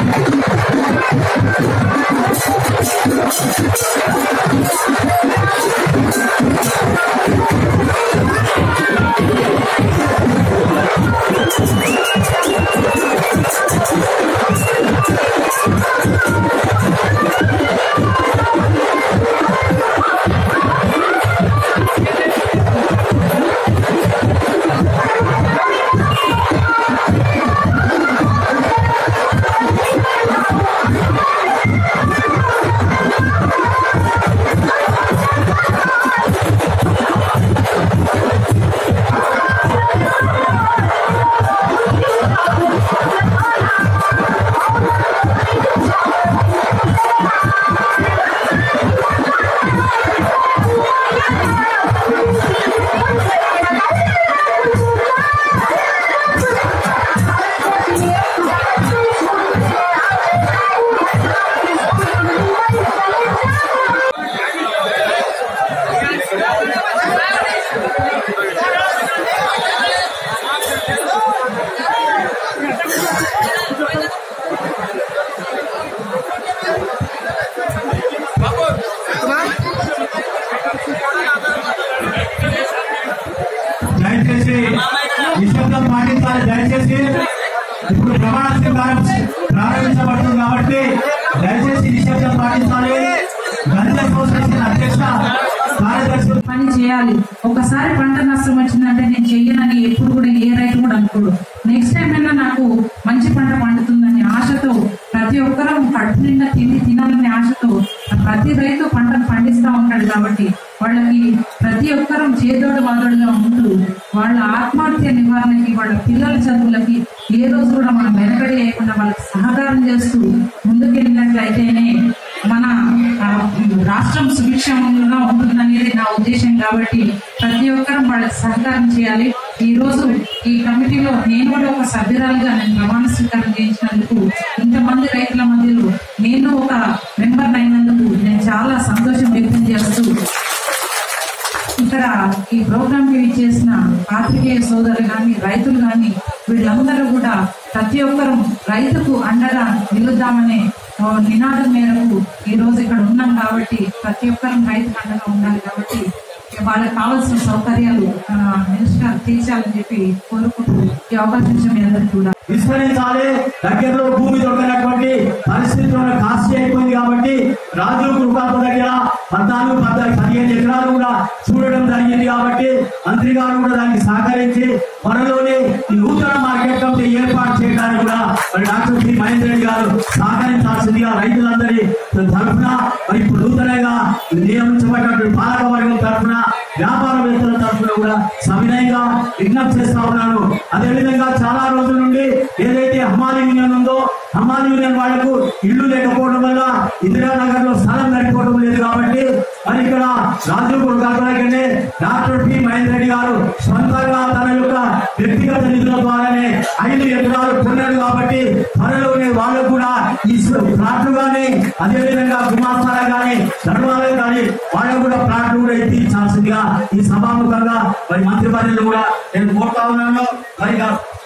దయచేసి నిశ్శబ్దం పాటించాలి దయచేసి ఇప్పుడు ప్రమాణ స్వీకారం ప్రారంభించబడుతుంది కాబట్టి దయచేసి నిశ్శబ్దం పాటించాలి దళిత అసోసియేషన్ అధ్యక్ష కార్యదర్శి పని చేయాలి ఒకసారి పంట నష్టం వచ్చిందంటే నేను చెయ్యనని ఎప్పుడు కూడా ఏ రైతు కూడా అనుకోడు నెక్స్ట్ టైం అయినా నాకు మంచి పంట పండుతుందని ఆశతో ప్రతి ఒక్కరూ కడుపు నిండా తిండి తినాలనే ఆశతో ప్రతి రైతు పంటను పండిస్తా ఉంటాడు కాబట్టి వాళ్ళకి ప్రతి ఒక్కరూ చేదోడు వాదోడుగా ఉంటూ వాళ్ళ ఆత్మహత్య నివారణకి వాళ్ళ పిల్లల చదువులకి ఏ రోజు కూడా మనం వెనకడి లేకుండా వాళ్ళకి సహకారం చేస్తూ ముందుకెళ్ళినట్లయితేనే మన ఆ, రాష్ట్రం సుభిక్షంగా ఉంటుందనేది నా ఉద్దేశం కాబట్టి ప్రతి ఒక్కరూ వాళ్ళకి సహకారం చేయాలి ఈ రోజు ఈ కమిటీలో నేను కూడా ఒక సభ్యురాలుగా నేను ప్రమాణ స్వీకారం చేయించినందుకు ఇంతమంది రైతుల మధ్యలో నేను ఒక మెంబర్ అయినందుకు నేను చాలా సంతోషం వ్యక్తం చేస్తూ ఇక్కడ ఈ ప్రోగ్రామ్ కి చేసిన పాత్రికేయ సోదరులు కానీ రైతులు కానీ వీళ్ళందరూ కూడా ప్రతి ఒక్కరూ రైతుకు అండగా నిలుద్దామనే ఓ నినాదం మేరకు ఈ రోజు ఇక్కడ ఉన్నాం కాబట్టి ప్రతి ఒక్కరూ రైతుకు అండగా ఉండాలి కాబట్టి వాళ్ళకి కావాల్సిన సౌకర్యాలు ఆ, మినిస్టర్ తీర్చాలని చెప్పి కోరుకుంటూ ఈ అవకాశం ఇచ్చిన మీ అందరికీ కూడా విస్తరించాలి దగ్గరలో భూమి దొరకనటువంటి పరిస్థితి ఉన్న కాస్ట్ అయిపోయింది కాబట్టి రాజు కృపాప దగ్గర పద్నాలుగు పద్నాలుగు పదిహేను ఎకరాలు కూడా చూడడం జరిగింది కాబట్టి మంత్రి గారు కూడా దానికి సహకరించి త్వరలోనే ఈ నూతన మార్కెట్ కమిటీ ఏర్పాటు చేయడానికి కూడా మరి డాక్టర్ పి మహేందర్ రెడ్డి గారు సహకరించాల్సిందిగా రైతులందరి తరఫున మరి ఇప్పుడు నూతనంగా నియమించబడినటువంటి పాలక వర్గం తరఫున వ్యాపారవేత్తల తరఫున కూడా సవినయంగా విజ్ఞప్తి చేస్తా ఉన్నాను అదేవిధంగా చాలా రోజుల నుండి ఏదైతే హమాలి యూనియన్ ఉందో హమాలి యూనియన్ వాళ్లకు ఇల్లు లేకపోవడం వల్ల ఇందిరానగర్ లో స్థలం సరిపోవడం లేదు కాబట్టి మరి ఇక్కడ రాజు గురుగానే డాక్టర్ పి మహేందర్ రెడ్డి గారు సొంతంగా తన యొక్క వ్యక్తిగత నిధుల ద్వారానే ఐదు ఎకరాలు కొన్నాడు కాబట్టి త్వరలోనే వాళ్ళకు కూడా ఈ ప్లాట్లు కానీ అదేవిధంగా గుమాస్తాలు కానీ ధర్మాలయం కానీ వాళ్ళకు కూడా ప్లాట్లు కూడా ఇప్పించాల్సిందిగా ఈ సభాముఖంగా మరి మంత్రి వర్యులు కూడా నేను కోరుతా ఉన్నాను మరి ఇక